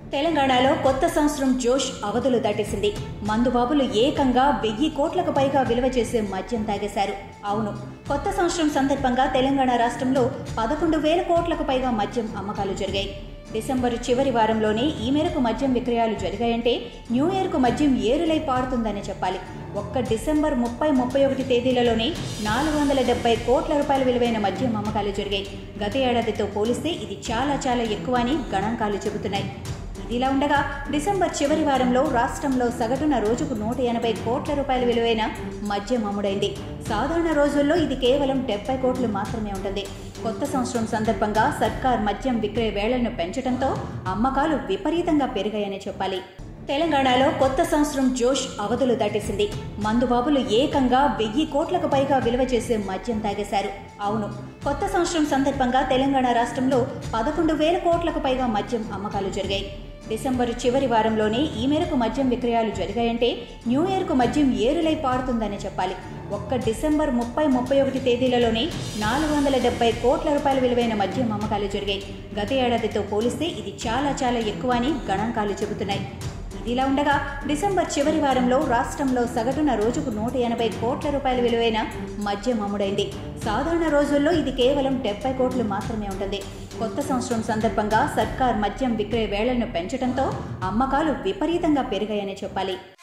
తెలంగాణలో కొత్త సంవత్సరం జోష్ అవధులు దాటేసింది మందుబాబులు ఏకంగా వెయ్యి కోట్లకు పైగా విలువ చేసే మద్యం తాగేశారు అవును కొత్త సంవత్సరం సందర్భంగా తెలంగాణ రాష్ట్రంలో పదకొండు వేల కోట్లకు పైగా మద్యం అమ్మకాలు జరిగాయి డిసెంబర్ చివరి వారంలోనే ఈ మేరకు మద్యం విక్రయాలు జరిగాయంటే న్యూ ఇయర్కు మద్యం ఏరులై పారుతుందని చెప్పాలి ఒక్క డిసెంబర్ ముప్పై ముప్పై ఒకటి తేదీలలోనే నాలుగు వందల డెబ్బై కోట్ల రూపాయల విలువైన మద్యం అమ్మకాలు జరిగాయి గత ఏడాదితో పోలిస్తే ఇది చాలా చాలా ఎక్కువ అని గణాంకాలు చెబుతున్నాయి ఇదిలా ఉండగా డిసెంబర్ చివరి వారంలో రాష్ట్రంలో సగటున రోజుకు నూట ఎనభై కోట్ల రూపాయల విలువైన మద్యం అమ్ముడైంది సాధారణ రోజుల్లో ఇది కేవలం డెబ్బై కోట్లు మాత్రమే ఉంటుంది కొత్త సంవత్సరం సందర్భంగా సర్కార్ మద్యం విక్రయ వేళలను పెంచడంతో అమ్మకాలు విపరీతంగా పెరిగాయని చెప్పాలి తెలంగాణలో కొత్త సంవత్సరం జోష్ అవధులు దాటేసింది మందుబాబులు ఏకంగా వెయ్యి కోట్లకు పైగా విలువ చేసే మద్యం తాగేశారు అవును కొత్త సంవత్సరం సందర్భంగా తెలంగాణ రాష్ట్రంలో పదకొండు వేల కోట్లకు పైగా మద్యం అమ్మకాలు జరిగాయి డిసెంబర్ చివరి వారంలోనే ఈ మేరకు మద్యం విక్రయాలు జరిగాయంటే న్యూ ఇయర్కు మద్యం ఏరులై పారుతుందని చెప్పాలి ఒక్క డిసెంబర్ ముప్పై ముప్పై ఒకటి తేదీలలోనే నాలుగు వందల డెబ్బై కోట్ల రూపాయల విలువైన మద్యం అమ్మకాలు జరిగాయి గత ఏడాదితో పోలిస్తే ఇది చాలా చాలా ఎక్కువ అని గణాంకాలు చెబుతున్నాయి ఇదిలా ఉండగా డిసెంబర్ చివరి వారంలో రాష్ట్రంలో సగటున రోజుకు నూట ఎనభై కోట్ల రూపాయల విలువైన మద్యం అమ్ముడైంది సాధారణ రోజుల్లో ఇది కేవలం డెబ్బై కోట్లు మాత్రమే ఉంటుంది కొత్త సంవత్సరం సందర్భంగా సర్కార్ మద్యం విక్రయ వేళలను పెంచడంతో అమ్మకాలు విపరీతంగా పెరిగాయని చెప్పాలి